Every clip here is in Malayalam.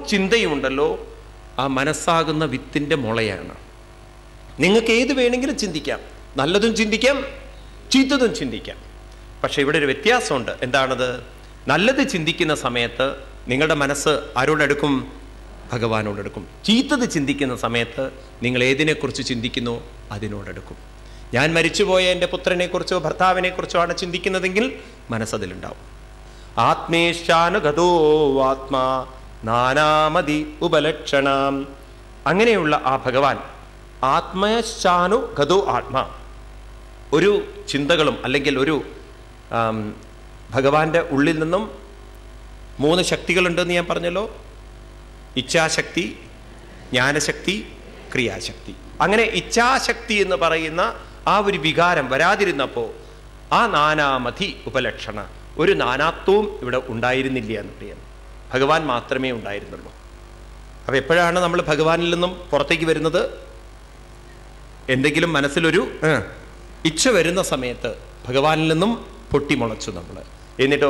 ചിന്തയും ഉണ്ടല്ലോ ആ മനസ്സാകുന്ന വിത്തിൻ്റെ മുളയാണ് നിങ്ങൾക്ക് ഏത് വേണമെങ്കിലും ചിന്തിക്കാം നല്ലതും ചിന്തിക്കാം ചീത്തതും ചിന്തിക്കാം പക്ഷെ ഇവിടെ ഒരു വ്യത്യാസമുണ്ട് എന്താണത് നല്ലത് ചിന്തിക്കുന്ന സമയത്ത് നിങ്ങളുടെ മനസ്സ് ആരോടെടുക്കും ഭഗവാനോടെടുക്കും ചീത്തത് ചിന്തിക്കുന്ന സമയത്ത് നിങ്ങൾ ഏതിനെക്കുറിച്ച് ചിന്തിക്കുന്നു അതിനോടെടുക്കും ഞാൻ മരിച്ചുപോയ എൻ്റെ പുത്രനെക്കുറിച്ചോ ഭർത്താവിനെക്കുറിച്ചോ ആണ് ചിന്തിക്കുന്നതെങ്കിൽ മനസ്സതിലുണ്ടാവും ആത്മേശാനുഗതോ ആത്മാ നാനാമതി ഉപലക്ഷണം അങ്ങനെയുള്ള ആ ഭഗവാൻ ആത്മശാനു ഗതോ ആത്മാ ഒരു ചിന്തകളും അല്ലെങ്കിൽ ഒരു ആം, ഭഗവാന്റെ ഉള്ളിൽ നിന്നും മൂന്ന് ശക്തികളുണ്ടെന്ന് ഞാൻ പറഞ്ഞല്ലോ ഇച്ഛാശക്തി ജ്ഞാനശക്തി ക്രിയാശക്തി അങ്ങനെ ഇച്ഛാശക്തി എന്ന് പറയുന്ന ആ ഒരു വികാരം വരാതിരുന്നപ്പോൾ ആ നാനാമധി ഉപലക്ഷണ ഒരു നാനാത്വവും ഇവിടെ ഉണ്ടായിരുന്നില്ല എന്ന് പറയാം ഭഗവാൻ മാത്രമേ ഉണ്ടായിരുന്നുള്ളൂ അപ്പൊ എപ്പോഴാണ് നമ്മൾ ഭഗവാനിൽ നിന്നും പുറത്തേക്ക് വരുന്നത് എന്തെങ്കിലും മനസ്സിലൊരു ആ, ഇച്ഛ വരുന്ന സമയത്ത് ഭഗവാനിൽ നിന്നും പൊട്ടിമുളച്ചു നമ്മൾ എന്നിട്ടോ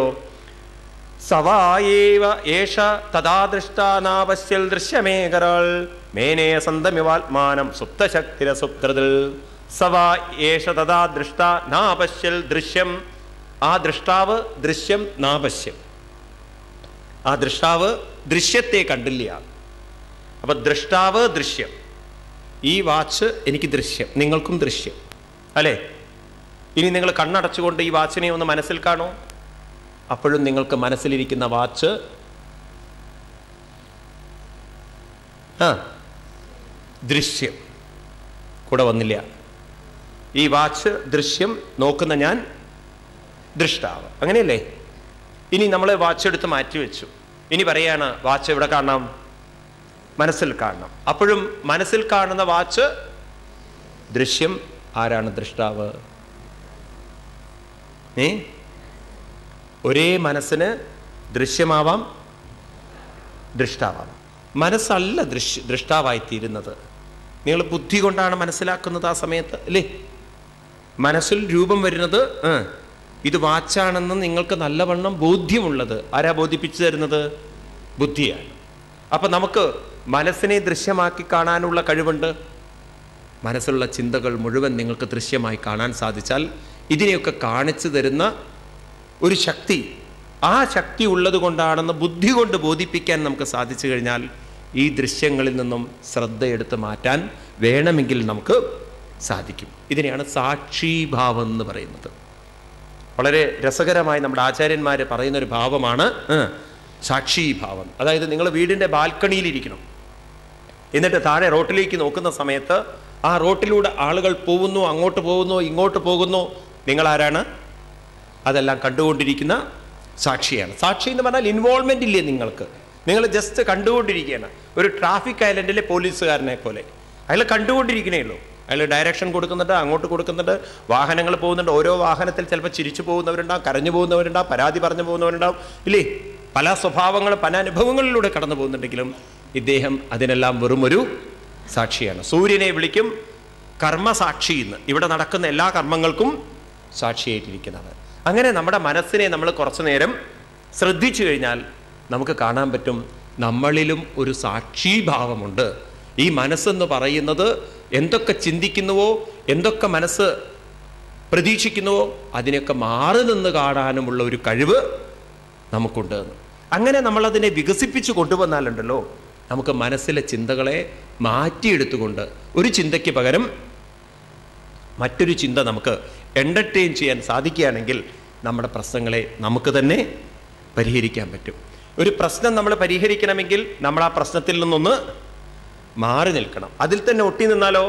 സവായേവ ഏഷ തഥാ ദൃഷ്ടാനാപശ്യൽ ദൃശ്യമേകരാൾ മേനേ സന്തമിവാത്മാനം സുപ്തശക്തിര സുപ്തൃതിൽ സവാ ഏഷ തഥാ ദൃഷ്ട നാപശ്യൽ ദൃശ്യം ആ ദൃഷ്ടാവ് ദൃശ്യം നാപശ്യം ആ ദൃഷ്ടാവ് ദൃശ്യത്തെ കണ്ടില്ല അപ്പൊ ദൃഷ്ടാവ് ദൃശ്യം ഈ വാച്ച് എനിക്ക് ദൃശ്യം നിങ്ങൾക്കും ദൃശ്യം അല്ലേ ഇനി നിങ്ങൾ കണ്ണടച്ചുകൊണ്ട് ഈ വാച്ചിനെ ഒന്ന് മനസ്സിൽ കാണൂ അപ്പോഴും നിങ്ങൾക്ക് മനസ്സിലിരിക്കുന്ന വാച്ച് ആ ദൃശ്യം കൂടെ വന്നില്ല ഈ വാച്ച് ദൃശ്യം നോക്കുന്ന ഞാൻ ദൃഷ്ടാവ് അങ്ങനെയല്ലേ ഇനി നമ്മൾ വാച്ച് എടുത്ത് മാറ്റി വെച്ചു ഇനി പറയാണ് വാച്ച് എവിടെ കാണണം മനസ്സിൽ കാണണം അപ്പോഴും മനസ്സിൽ കാണുന്ന വാച്ച് ദൃശ്യം ആരാണ് ദൃഷ്ടാവ് ഏ ഒരേ മനസ്സിന് ദൃശ്യമാവാം ദൃഷ്ടാവാം മനസ്സല്ല ദൃശ്യ ദൃഷ്ടാവായിത്തീരുന്നത് നിങ്ങൾ ബുദ്ധി കൊണ്ടാണ് മനസ്സിലാക്കുന്നത് ആ സമയത്ത് അല്ലേ മനസ്സിൽ രൂപം വരുന്നത് ആ, ഇത് വാച്ചാണെന്ന് നിങ്ങൾക്ക് നല്ലവണ്ണം ബോധ്യമുള്ളത് ആരാ ബോധിപ്പിച്ചു തരുന്നത് ബുദ്ധിയാണ് അപ്പൊ നമുക്ക് മനസ്സിനെ ദൃശ്യമാക്കി കാണാനുള്ള കഴിവുണ്ട് മനസ്സിലുള്ള ചിന്തകൾ മുഴുവൻ നിങ്ങൾക്ക് ദൃശ്യമായി കാണാൻ സാധിച്ചാൽ ഇതിനെയൊക്കെ കാണിച്ചു തരുന്ന ഒരു ശക്തി ആ ശക്തി ഉള്ളത് കൊണ്ടാണെന്ന് ബുദ്ധി കൊണ്ട് ബോധിപ്പിക്കാൻ നമുക്ക് സാധിച്ചു കഴിഞ്ഞാൽ ഈ ദൃശ്യങ്ങളിൽ നിന്നും ശ്രദ്ധയെടുത്ത് മാറ്റാൻ വേണമെങ്കിൽ നമുക്ക് സാധിക്കും ഇതിനെയാണ് സാക്ഷിഭാവം എന്ന് പറയുന്നത് വളരെ രസകരമായി നമ്മുടെ ആചാര്യന്മാർ പറയുന്ന ഒരു ഭാവമാണ് ആ, സാക്ഷീഭാവം അതായത് നിങ്ങൾ വീടിൻ്റെ ബാൽക്കണിയിലിരിക്കണം എന്നിട്ട് താഴെ റോട്ടിലേക്ക് നോക്കുന്ന സമയത്ത് ആ റോട്ടിലൂടെ ആളുകൾ പോകുന്നു അങ്ങോട്ട് പോകുന്നു ഇങ്ങോട്ട് പോകുന്നു നിങ്ങൾ ആരാണ് അതെല്ലാം കണ്ടുകൊണ്ടിരിക്കുന്ന സാക്ഷിയാണ് സാക്ഷി എന്ന് പറഞ്ഞാൽ ഇൻവോൾവ്മെന്റ് ഇല്ലേ നിങ്ങൾക്ക് നിങ്ങൾ ജസ്റ്റ് കണ്ടുകൊണ്ടിരിക്കുകയാണ് ഒരു ട്രാഫിക് ഐലൻഡിലെ പോലീസുകാരനെ പോലെ അയാൾ കണ്ടുകൊണ്ടിരിക്കണേ ഉള്ളൂ അയാൾ ഡയറക്ഷൻ കൊടുക്കുന്നുണ്ട് അങ്ങോട്ട് കൊടുക്കുന്നുണ്ട് വാഹനങ്ങൾ പോകുന്നുണ്ട് ഓരോ വാഹനത്തിൽ ചിലപ്പോൾ ചിരിച്ചു പോകുന്നവരുണ്ടാവും കരഞ്ഞു പോകുന്നവരുണ്ടാവും പരാതി പറഞ്ഞു പോകുന്നവരുണ്ടാവും ഇല്ലേ പല സ്വഭാവങ്ങളും പല അനുഭവങ്ങളിലൂടെ കടന്നു പോകുന്നുണ്ടെങ്കിലും ഇദ്ദേഹം അതിനെല്ലാം വെറും ഒരു സാക്ഷിയാണ് സൂര്യനെ വിളിക്കും കർമ്മസാക്ഷി എന്ന് ഇവിടെ നടക്കുന്ന എല്ലാ കർമ്മങ്ങൾക്കും സാക്ഷിയായിട്ടിരിക്കുന്നവർ അങ്ങനെ നമ്മുടെ മനസ്സിനെ നമ്മൾ കുറച്ചു നേരം ശ്രദ്ധിച്ചു കഴിഞ്ഞാൽ നമുക്ക് കാണാൻ പറ്റും നമ്മളിലും ഒരു സാക്ഷീഭാവമുണ്ട് ഈ മനസ്സെന്ന് പറയുന്നത് എന്തൊക്കെ ചിന്തിക്കുന്നുവോ എന്തൊക്കെ മനസ്സ് പ്രതീക്ഷിക്കുന്നുവോ അതിനൊക്കെ മാറി നിന്ന് കാണാനുമുള്ള ഒരു കഴിവ് നമുക്കുണ്ട് എന്ന്. അങ്ങനെ നമ്മളതിനെ വികസിപ്പിച്ചു കൊണ്ടുവന്നാലുണ്ടല്ലോ നമുക്ക് മനസ്സിലെ ചിന്തകളെ മാറ്റിയെടുത്തുകൊണ്ട് ഒരു ചിന്തയ്ക്ക് പകരം മറ്റൊരു ചിന്ത നമുക്ക് എൻ്റർടൈൻ ചെയ്യാൻ സാധിക്കുകയാണെങ്കിൽ നമ്മുടെ പ്രശ്നങ്ങളെ നമുക്ക് തന്നെ പരിഹരിക്കാൻ പറ്റും ഒരു പ്രശ്നം നമ്മൾ പരിഹരിക്കണമെങ്കിൽ നമ്മൾ ആ പ്രശ്നത്തിൽ നിന്നൊന്ന് മാറി നിൽക്കണം അതിൽ തന്നെ ഒട്ടി നിന്നാലോ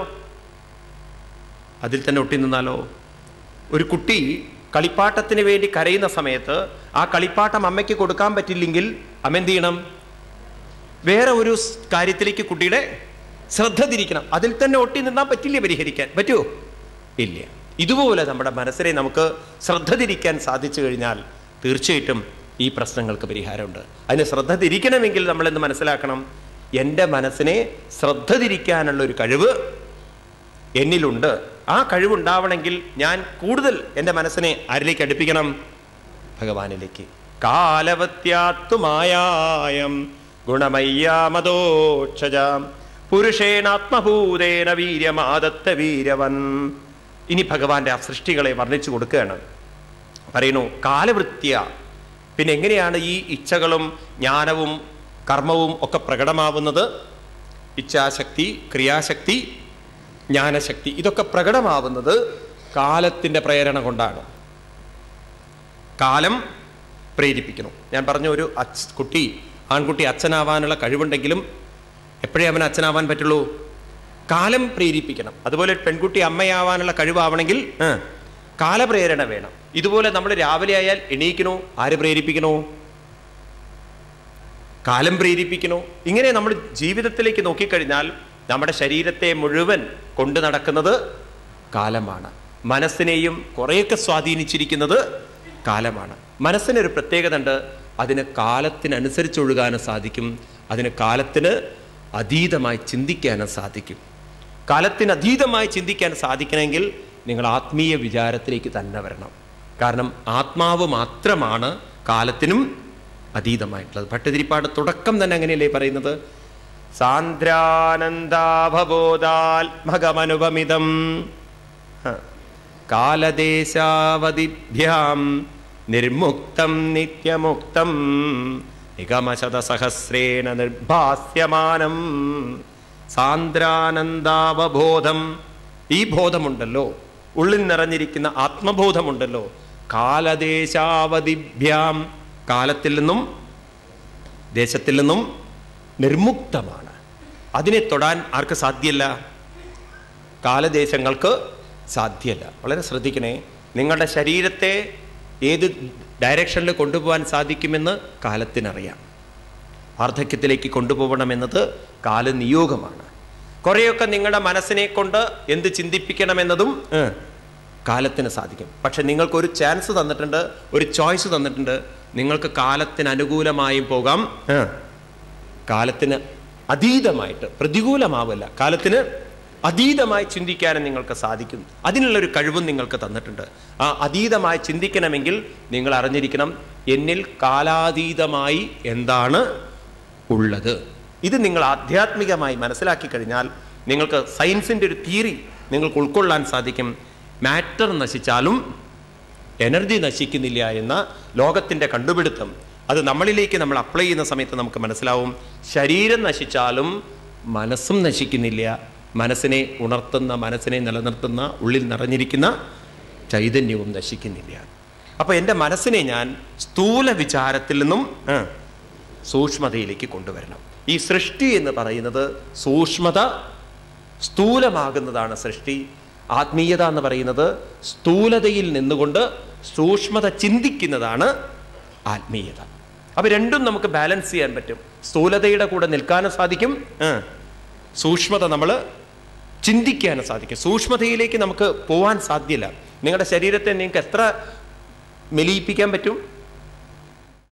അതിൽ തന്നെ ഒട്ടി നിന്നാലോ ഒരു കുട്ടി കളിപ്പാട്ടത്തിന് വേണ്ടി കരയുന്ന സമയത്ത് ആ കളിപ്പാട്ടം അമ്മയ്ക്ക് കൊടുക്കാൻ പറ്റില്ലെങ്കിൽ അമ്മ എന്ത് ചെയ്യണം വേറെ ഒരു സ് കാര്യത്തിലേക്ക് കുട്ടിയുടെ ശ്രദ്ധ തിരിക്കണം അതിൽ തന്നെ ഒട്ടി നിന്നാൽ പറ്റില്ല പരിഹരിക്കാൻ പറ്റുമോ ഇല്ല ഇതുപോലെ നമ്മുടെ മനസ്സിനെ നമുക്ക് ശ്രദ്ധ തിരിക്കാൻ സാധിച്ചു കഴിഞ്ഞാൽ തീർച്ചയായിട്ടും ഈ പ്രശ്നങ്ങൾക്ക് പരിഹാരമുണ്ട് അതിന് ശ്രദ്ധ തിരിക്കണമെങ്കിൽ നമ്മൾ എന്ത് മനസ്സിലാക്കണം എൻ്റെ മനസ്സിനെ ശ്രദ്ധ തിരിക്കാനുള്ള ഒരു കഴിവ് എന്നിലുണ്ട് ആ കഴിവുണ്ടാവണമെങ്കിൽ ഞാൻ കൂടുതൽ എൻ്റെ മനസ്സിനെ ആരിലേക്ക് അടുപ്പിക്കണം ഭഗവാനിലേക്ക് കാലവത്യാത്തു മായായം ഗുണമയ്യാമതോക്ഷജാം പുരുഷേണാത്മഭൂതേന വീര്യമാദത്ത വീരവൻ ഇനി ഭഗവാന്റെ ആ സൃഷ്ടികളെ വർണ്ണിച്ചു കൊടുക്കുകയാണ് പറയുന്നു കാലവൃത്യ പിന്നെ എങ്ങനെയാണ് ഈ ഇച്ഛകളും ജ്ഞാനവും കർമ്മവും ഒക്കെ പ്രകടമാവുന്നത് ഇച്ഛാശക്തി ക്രിയാശക്തി ജ്ഞാനശക്തി ഇതൊക്കെ പ്രകടമാവുന്നത് കാലത്തിൻ്റെ പ്രേരണ കൊണ്ടാണ് കാലം പ്രേരിപ്പിക്കുന്നു ഞാൻ പറഞ്ഞ ഒരു അച്ഛ കുട്ടി ആൺകുട്ടി അച്ഛനാവാനുള്ള കഴിവുണ്ടെങ്കിലും എപ്പോഴേ അവന് അച്ഛനാവാൻ പറ്റുള്ളൂ കാലം പ്രേരിപ്പിക്കണം അതുപോലെ പെൺകുട്ടി അമ്മയാവാനുള്ള കഴിവാവണമെങ്കിൽ ആ, കാലപ്രേരണ വേണം ഇതുപോലെ നമ്മൾ രാവിലെ ആയാൽ എണീക്കണോ ആര് പ്രേരിപ്പിക്കണോ കാലം പ്രേരിപ്പിക്കണോ ഇങ്ങനെ നമ്മൾ ജീവിതത്തിലേക്ക് നോക്കിക്കഴിഞ്ഞാൽ നമ്മുടെ ശരീരത്തെ മുഴുവൻ കൊണ്ടു നടക്കുന്നത് കാലമാണ് മനസ്സിനെയും കുറേയൊക്കെ സ്വാധീനിച്ചിരിക്കുന്നത് കാലമാണ് മനസ്സിനൊരു പ്രത്യേകത ഉണ്ട് അതിന് കാലത്തിനനുസരിച്ച് ഒഴുകാനും സാധിക്കും അതിന് കാലത്തിന് അതീതമായി ചിന്തിക്കാനും സാധിക്കും കാലത്തിന് അതീതമായി ചിന്തിക്കാൻ സാധിക്കണമെങ്കിൽ നിങ്ങൾ ആത്മീയ വിചാരത്തിലേക്ക് തന്നെ വരണം കാരണം ആത്മാവ് മാത്രമാണ് കാലത്തിനും അതീതമായിട്ടുള്ളത് ഭട്ടതിരിപ്പാട് തുടക്കം തന്നെ അങ്ങനെയല്ലേ പറയുന്നത് സാന്ദ്രാനന്ദാഭബോധാത്മകമനുപമിതം ഹ. കാലദേശാവതിഭ്യാം നിർമുക്തം നിത്യമുക്തം നിഗമശതസഹസ്രേണ നിർഭാസ്യമാനം സാന്ദ്രാനന്ദാവബോധം ഈ ബോധമുണ്ടല്ലോ ഉള്ളിൽ നിറഞ്ഞിരിക്കുന്ന ആത്മബോധമുണ്ടല്ലോ കാലദേശാവതിഭ്യാം കാലത്തിൽ നിന്നും ദേശത്തിൽ നിന്നും നിർമുക്തമാണ് അതിനെ തൊടാൻ ആർക്ക് സാധ്യല്ല കാലദേശങ്ങൾക്ക് സാധ്യമല്ല വളരെ ശ്രദ്ധിക്കണേ നിങ്ങളുടെ ശരീരത്തെ ഏത് ഡയറക്ഷനിൽ കൊണ്ടുപോകാൻ സാധിക്കുമെന്ന് കാലത്തിനറിയാം വാർദ്ധക്യത്തിലേക്ക് കൊണ്ടുപോകണമെന്നത് കാലനിയോഗമാണ് കുറേയൊക്കെ നിങ്ങളുടെ മനസ്സിനെ കൊണ്ട് എന്ത് ചിന്തിപ്പിക്കണമെന്നതും ഏ, കാലത്തിന് സാധിക്കും പക്ഷെ നിങ്ങൾക്കൊരു ചാൻസ് തന്നിട്ടുണ്ട് ഒരു ചോയ്സ് തന്നിട്ടുണ്ട് നിങ്ങൾക്ക് കാലത്തിന് അനുകൂലമായും പോകാം ഏ, കാലത്തിന് അതീതമായിട്ട് പ്രതികൂലമാവില്ല കാലത്തിന് അതീതമായി ചിന്തിക്കാനും നിങ്ങൾക്ക് സാധിക്കും അതിനുള്ളൊരു കഴിവും നിങ്ങൾക്ക് തന്നിട്ടുണ്ട് ആ അതീതമായി ചിന്തിക്കണമെങ്കിൽ നിങ്ങൾ അറിഞ്ഞിരിക്കണം എന്നിൽ കാലാതീതമായി എന്താണ് ഉള്ളത് ഇത് നിങ്ങൾ ആധ്യാത്മികമായി മനസ്സിലാക്കി കഴിഞ്ഞാൽ നിങ്ങൾക്ക് സയൻസിൻ്റെ ഒരു തിയറി നിങ്ങൾക്ക് ഉൾക്കൊള്ളാൻ സാധിക്കും മാറ്റർ നശിച്ചാലും എനർജി നശിക്കുന്നില്ല എന്ന ലോകത്തിൻ്റെ കണ്ടുപിടുത്തം അത് നമ്മളിലേക്ക് നമ്മൾ അപ്ലൈ ചെയ്യുന്ന സമയത്ത് നമുക്ക് മനസ്സിലാവും ശരീരം നശിച്ചാലും മനസ്സും നശിക്കുന്നില്ല മനസ്സിനെ ഉണർത്തുന്ന മനസ്സിനെ നിലനിർത്തുന്ന ഉള്ളിൽ നിറഞ്ഞിരിക്കുന്ന ചൈതന്യവും നശിക്കുന്നില്ല അപ്പോൾ എൻ്റെ മനസ്സിനെ ഞാൻ സ്ഥൂല വിചാരത്തിൽ നിന്നും ആ, സൂക്ഷ്മതയിലേക്ക് കൊണ്ടുവരണം ഈ സൃഷ്ടി എന്ന് പറയുന്നത് സൂക്ഷ്മത സ്ഥൂലമാകുന്നതാണ് സൃഷ്ടി ആത്മീയത എന്ന് പറയുന്നത് സ്ഥൂലതയിൽ നിന്നുകൊണ്ട് സൂക്ഷ്മത ചിന്തിക്കുന്നതാണ് ആത്മീയത അപ്പൊ രണ്ടും നമുക്ക് ബാലൻസ് ചെയ്യാൻ പറ്റും സ്ഥൂലതയുടെ കൂടെ നിൽക്കാനും സാധിക്കും ആ, സൂക്ഷ്മത നമ്മൾ ചിന്തിക്കാനും സാധിക്കും സൂക്ഷ്മതയിലേക്ക് നമുക്ക് പോവാൻ സാധ്യല്ല നിങ്ങളുടെ ശരീരത്തെ നിങ്ങൾക്ക് എത്ര മെലിയിപ്പിക്കാൻ പറ്റും